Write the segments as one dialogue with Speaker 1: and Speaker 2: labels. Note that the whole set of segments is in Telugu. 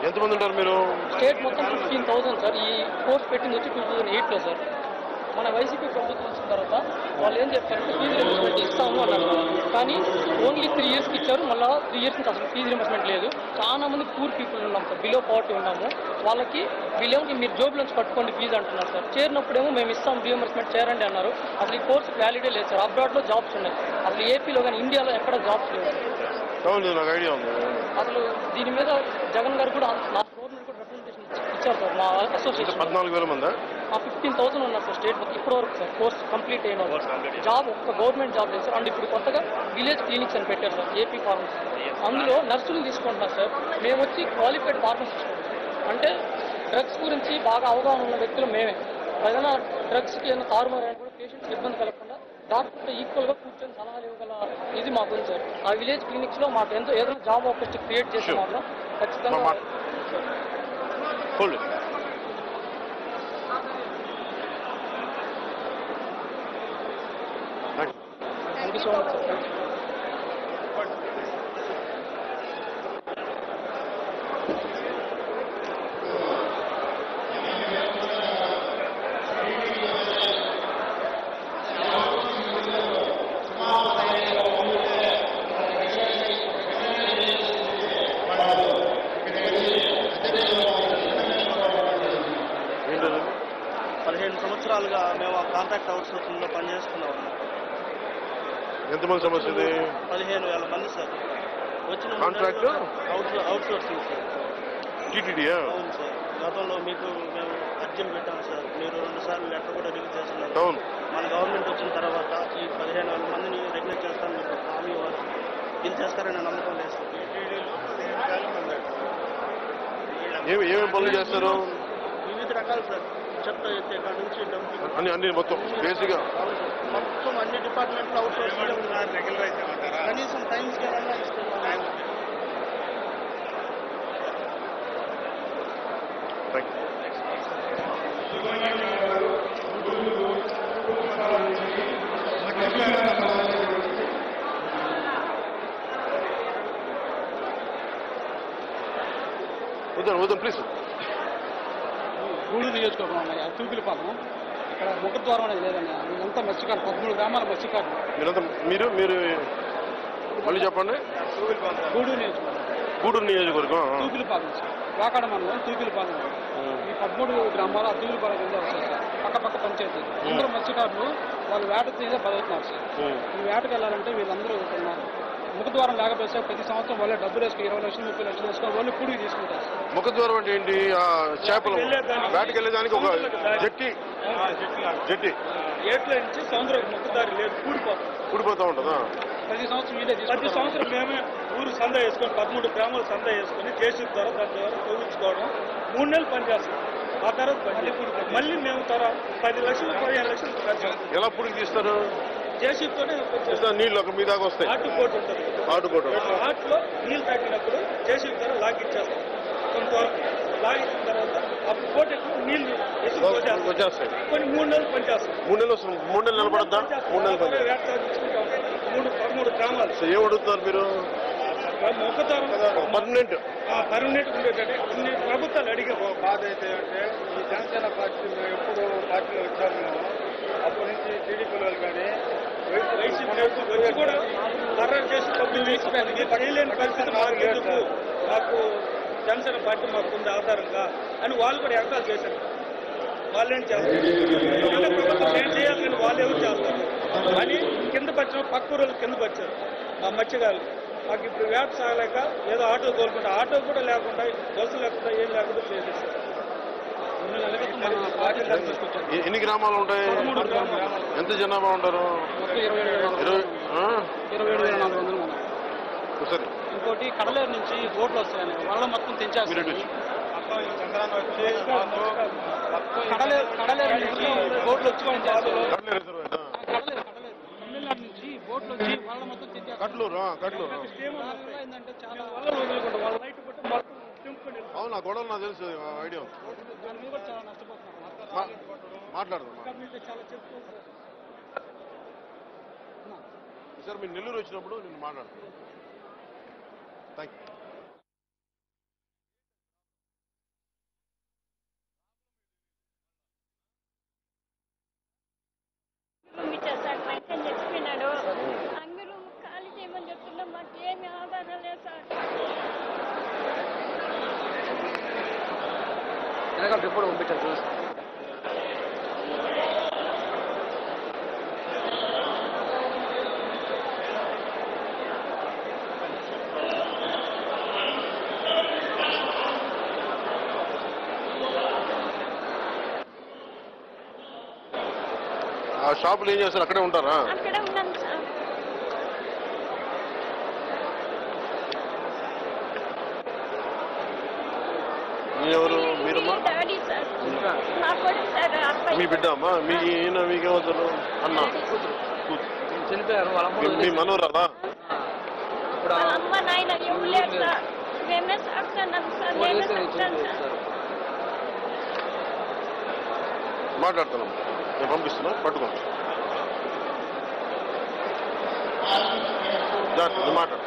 Speaker 1: ఎంతమంది ఉంటారు మీరు
Speaker 2: స్టేట్ మొత్తం ఫిఫ్టీన్ థౌసండ్ సార్ ఈ కోర్స్ పెట్టింది వచ్చి టూ థౌసండ్ ఎయిట్లో సార్ మన వైసీపీ ప్రభుత్వం వచ్చిన తర్వాత వాళ్ళు ఏం చెప్పారంటే ఫీజు రింబర్స్మెంట్ ఇస్తాము అన్నారు కానీ ఓన్లీ త్రీ ఇయర్స్కి ఇచ్చారు మళ్ళీ త్రీ ఇయర్స్ నుంచి అసలు ఫీజు రింబర్స్మెంట్ లేదు చాలా మంది పూర్ పీపుల్ ఉన్నాం సార్ బిలో పావర్టీ ఉన్నాము వాళ్ళకి వీళ్ళేమో మీరు జోబుల నుంచి కట్టుకోండి ఫీజు అంటున్నారు సార్ చేరినప్పుడేమో మేము ఇస్తాం రియంబర్స్మెంట్ చేరండి అన్నారు అసలు ఈ కోర్స్ వ్యాలిడే లేదు సార్ అబ్రాడ్లో జాబ్స్ ఉన్నాయి అసలు ఏపీలో కానీ ఇండియాలో ఎక్కడ జాబ్స్ లేవు
Speaker 1: అవును నాకు ఐడియా ఉంది
Speaker 2: అసలు దీని మీద జగన్ గారు కూడా నా గవర్నమెంట్ కూడా రిప్రజెంటేషన్ ఇచ్చారు సార్ మా
Speaker 1: అంటే
Speaker 2: అసోసియేషన్
Speaker 1: పద్నాలుగు వేల మందా
Speaker 2: ఆ ఫిఫ్టీన్ థౌసండ్ ఉన్నారు సార్ స్టేట్ మొత్తం ఇప్పటి వరకు సార్ కోర్స్ కంప్లీట్ అయిన వాళ్ళు. జాబ్ ఒక్క గవర్నమెంట్ జాబ్ లేదు సార్ అండ్ ఇప్పుడు కొత్తగా విలేజ్ క్లినిక్స్ అని పెట్టారు సార్ ఏపీ ఫార్మసీ అందులో నర్సులు తీసుకుంటున్నారు సార్ మేము వచ్చి క్వాలిఫైడ్ ఫార్మసిస్ట్ అంటే డ్రగ్స్ గురించి బాగా అవగాహన ఉన్న వ్యక్తులు మేమే ఏదైనా డ్రగ్స్కి ఏదైనా తారుమారు అయినా కూడా పేషెంట్స్కి ఇబ్బంది కలగకుండా డాక్టర్తో ఈక్వల్గా కూర్చొని సలహాలు ఇవ్వగల ఇది మాకు ఉంది సార్ ఆ విలేజ్ క్లినిక్స్లో మాకు ఎంతో ఏదైనా జాబ్ ఆపర్చునిటీ క్రియేట్ చేస్తే
Speaker 1: Sure.
Speaker 2: మాత్రం ఖచ్చితంగా
Speaker 1: మా- hold
Speaker 2: thank you so much sir
Speaker 1: ఏంటది
Speaker 3: పదిహేను సంవత్సరాలుగా మేము ఆ కాంట్రాక్ట్ అవుట్సోర్సింగ్లో పనిచేస్తున్నాం
Speaker 1: ఎంతమంది సమస్య ఇది
Speaker 3: పదిహేను వేల మంది సార్ వచ్చిన
Speaker 1: Contract?
Speaker 3: అవుట్ అవుట్సోర్సింగ్ సార్
Speaker 1: టీటీడీయా
Speaker 3: అవును సార్ గతంలో మీకు మేము అర్జీలు పెట్టాం సార్ మీరు రెండు సార్లు లెటర్ కూడా రిలీజ్ చేస్తున్నారు
Speaker 1: అవును
Speaker 3: మన గవర్నమెంట్ వచ్చిన తర్వాత ఈ పదిహేను వేల మందిని రెగ్యులేట్ చేస్తాను మీకు ఒక హామీ ఇవ్వాలి ఇది చేస్తారని నమ్మకం లేదు సార్
Speaker 1: ఏమి ఏమేమి పనులు చేస్తారు
Speaker 3: వివిధ రకాలు సార్ చెత్త ఎత్తే కాడ నుంచి డంపింగ్
Speaker 1: అన్ని అన్ని మొత్తం బేసిక్గా
Speaker 3: మొత్తం అన్ని డిపార్ట్మెంట్లు అవుట్ సోర్సింగ్ కనీసం టైం స్కేల్ అన్నా ఇస్తున్నాం
Speaker 1: థ్యాంక్ యూ వద్దాను వద్దాను ప్లీజ్
Speaker 2: గూడూరు నియోజకవర్గం అన్నయ్య తూపిలిపాలెం ఇక్కడ ముఖద్వారం అనేది లేదన్న ఇదంతా మత్స్యకారు పదమూడు గ్రామాల మత్స్యకారులు
Speaker 1: మీరంతా మీరు మీరు మళ్ళీ చెప్పండి
Speaker 2: గూడూరు నియోజకవర్గం
Speaker 1: గూడూరు నియోజకవర్గం ఆ.
Speaker 2: తూపిలిపాలెం సార్ వాకాడ మండలం తూపిలిపాలెం ఈ పదమూడు గ్రామాలు ఆ తూపిలిపాలెం కింద వస్తాయి సార్ పక్క పక్క పంచాయతీ అందరూ మత్స్యకారులు వాళ్ళు వేట తీసే బతుకుతున్నారు సార్
Speaker 1: ఉమ్.
Speaker 2: ఈ వేటకు వెళ్ళాలంటే వీళ్ళందరూ ఉన్నారు ముఖద్వారం లేకపోతే ప్రతి సంవత్సరం వాళ్ళే డబ్బులు వేసుకుని ఇరవై లక్షలు ముప్పై లక్షలు వేసుకొని వాళ్ళు కూడికి తీసుకుంటారు సార్
Speaker 1: ముఖద్వారం అంటే ఏంటి ఆ చేపలు వేటకి వెళ్ళేదానికి ఒక జట్టి జట్టి
Speaker 3: ఏట్ల నుంచి సముద్రం ముక్కుదారి లేదు కూడిపోతాం
Speaker 1: ఊడిపోతా ఉంటుందా
Speaker 2: ప్రతి సంవత్సరం వీళ్ళే
Speaker 3: ప్రతి
Speaker 2: తీసుకుంటారు
Speaker 3: సంవత్సరం మేమే ఊరు సంద వేసుకొని పదమూడు గ్రామాలు సంద వేసుకొని జేసీ ద్వారా దాని ద్వారా తొలగించుకోవడం మూడు నెలలు పనిచేస్తాం ఆ తర్వాత మళ్ళీ కూడిపోతాం మళ్ళీ మేము తర పది లక్షలు పదిహేను లక్షలు ఖర్చు
Speaker 1: ఎలా పుడికి తీస్తారు
Speaker 3: జేసీతోనే
Speaker 1: తీస్తారు నీళ్ళు ఒక మీ దాకా వస్తాయి
Speaker 3: ఆటు పోటు ఉంటుంది
Speaker 1: ఆటుకోవటం
Speaker 3: ఆటలో నీళ్ళు తగ్గినప్పుడు జేసీ ద్వారా లాగిచ్చేస్తాం కొంతవరకు లాగిచ్చిన తర్వాత అప్పుడు పోటెక్కు నీళ్ళు ఎసురు పోసేస్తాం.
Speaker 1: వచ్చేస్తాయి
Speaker 3: కొన్ని మూడు నెలలు పనిచేస్తాం
Speaker 1: మూడు నెలలు వస్తుంది మూడు నెలలు నిలబడద్దా మూడు నెలలు పని
Speaker 3: వేట సాధించుకుంటాం. మూడు పదమూడు గ్రామాలు
Speaker 1: సో ఏం అడుగుతున్నారు మీరు
Speaker 3: ముఖతారం
Speaker 1: పర్మనెంట్
Speaker 3: పర్మనెంట్ ఉండేటట్టు కొన్ని ప్రభుత్వాలు అడిగారు
Speaker 4: బాధ అయితే అంటే ఈ జనసేన పార్టీ మేము ఎప్పుడు పార్టీలో వచ్చాము మేము అప్పటి నుంచి టీడీపీ వాళ్ళు కానీ
Speaker 3: వైసీపీ ప్రభుత్వం వచ్చి కూడా ఖర్రర్ చేసి డబ్బులు తీసుకుపోయింది ఇది చేయలేని పరిస్థితి మాకు ఎందుకు మాకు జనసేన పార్టీ మాకు ఉంది ఆధారంగా అని వాళ్ళు కూడా ఎగతాలు చేశారు వాళ్ళేం చేస్తారు కేంద్ర ప్రభుత్వం ఏం చేయాలి కానీ వాళ్ళు ఎవరు చేస్తారు అని కింద పరిచిన పక్క ఊరు కింద పరిచారు ఆ మత్స్యకారులు మాకు ఇప్పుడు వేట సాగలేక ఏదో ఆటో తోలుకుంటే ఆటో కూడా లేకుండా బస్సు లేకుండా ఏం లేకుండా చేసేసారు
Speaker 2: రెండు నెలల క్రితం మన పార్టీ తరఫున తీసుకొచ్చారు
Speaker 1: ఎ- ఎన్ని గ్రామాలు ఉంటాయి
Speaker 3: పదమూడు గ్రామాలు
Speaker 1: ఎంత జనాభా ఉంటారు
Speaker 2: మొత్తం ఇరవై ఏడు వేల
Speaker 1: ఇరవై ఆ?
Speaker 2: ఇరవై ఏడు వేల నాలుగు వందలు మనం
Speaker 1: సరే
Speaker 2: ఇంకోటి కడలేరు నుంచి బోట్లు వస్తాయని వల్ల మొత్తం
Speaker 1: మీరు
Speaker 2: తెంచేస్తారు
Speaker 1: ఇటు వచ్చి.
Speaker 4: చంద్రాన్ని వచ్చి మాకు మొత్తం
Speaker 2: కడలేరు కడలేరు నుంచి బోట్లు వచ్చి తెంచేస్తారు
Speaker 1: కట్ల రిజర్వాయర్ ఆ.
Speaker 2: కడలేరు కడలేరు తమిళనాడు నుంచి బోట్లు వచ్చి వాళ్ళ మొత్తం తెంచేస్తారు
Speaker 1: కట్లూరు ఆ, కట్లూరు
Speaker 2: దానివల్ల ఏంటంటే చాలా
Speaker 3: వాళ్ళ వదులుకుంటాం వాళ్ళ లైట్ కొట్టి మొత్తం తింపుకొని
Speaker 1: అవును ఆ గొడవలు నాకు తెలుసు ఆ ఐడియా ఉంది
Speaker 2: దాని మీద కూడా చాలా నష్టపోతున్నారు
Speaker 1: మా- మాట్లాడదాం
Speaker 3: మీతో చాలా చెప్పుకోవచ్చు
Speaker 1: సార్ మీరు నెల్లూరు వచ్చినప్పుడు నేను మాట్లాడతాను థ్యాంక్ యూ
Speaker 2: వెనకాల రిపోర్ట్ పంపించారు చూసి
Speaker 1: ఆ షాపులు ఏం చేస్తారు అక్కడే ఉంటారా
Speaker 5: అక్కడ ఉన్నాం సార్
Speaker 1: మీ ఎవరు మీరమ్మా
Speaker 5: వీళ్ళ డాడీ సార్ నా కొడుకు సార్ అబ్బాయి
Speaker 1: మీ బిడ్డ అమ్మా మీ ఈయన మీకేమవుతారు అన్న
Speaker 2: కూతురు
Speaker 1: కూతురు.
Speaker 2: చనిపోయారు వాళ్ళ అమ్మ
Speaker 1: మీ- మీ మనోరాలా
Speaker 2: ఇప్పుడు
Speaker 5: వాళ్ళ అమ్మ నాయన ఎవరు లేరు సార్ మేమే సాగుతున్నాం సార్ నేనే సాగుతాను సార్
Speaker 1: మాట్లాడుతున్నాం నేను పంపిస్తున్నా పట్టుకో జాగ్రత్త, నువ్వు మాట్లాడు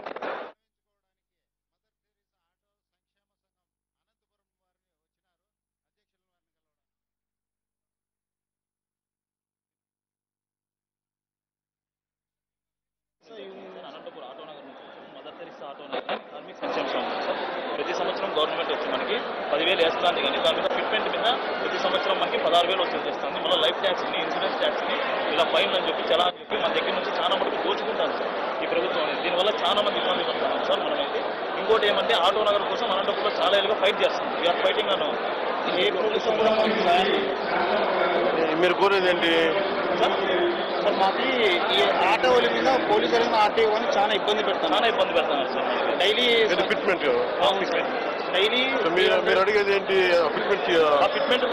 Speaker 6: అనంతపురం ఆటో నగర్ నుంచి వచ్చాము. మదర్ తెరిసా ఆటో నగర్ కార్మిక సంక్షేమ సంస్థ సార్ ప్రతి సంవత్సరం గవర్నమెంట్ వచ్చి మనకి పదివేలు వేస్తుంది కానీ దాని మీద ఫిట్మెంట్ మీద ప్రతి సంవత్సరం మనకి పదహారు వేలు వసూలు చేస్తుంది మళ్ళీ లైఫ్ ట్యాక్స్ని ఇన్సూరెన్స్ ట్యాక్స్ని ఇలా ఫైన్ అని చెప్పి చాలా అని చెప్పి మన దగ్గర నుంచి చాలా మటుకు దోచుకుంటారు సార్ ఈ ప్రభుత్వం అనేది దీనివల్ల చాలా మంది ఇబ్బంది పడుతున్నాం సార్ మనమైతే ఇంకోటి ఏమంటే ఆటో నగర్ కోసం అనంతపురంలో చాలా ఏళ్ళుగా ఫైట్ చేస్తుంది వీఆర్ ఫైటింగ్ అను ఏ ప్రభుత్వం కూడా మనకి సహాయం
Speaker 1: మీరు కోరేది ఏంటి
Speaker 6: సార్
Speaker 7: సార్ మాకి ఈ ఆటోల మీద పోలీసుల మీద ఆర్టీఓ అని చాలా ఇబ్బంది పెడతాను
Speaker 6: చాలా ఇబ్బంది పెడుతున్నారు సార్
Speaker 7: డైలీ
Speaker 1: ఇది ఫిట్మెంట్
Speaker 6: డైలీ
Speaker 7: డైలీ
Speaker 1: మీరు మీరు అడిగేది ఏంటి ఫిట్మెంట్
Speaker 6: ఆ ఫిట్మెంట్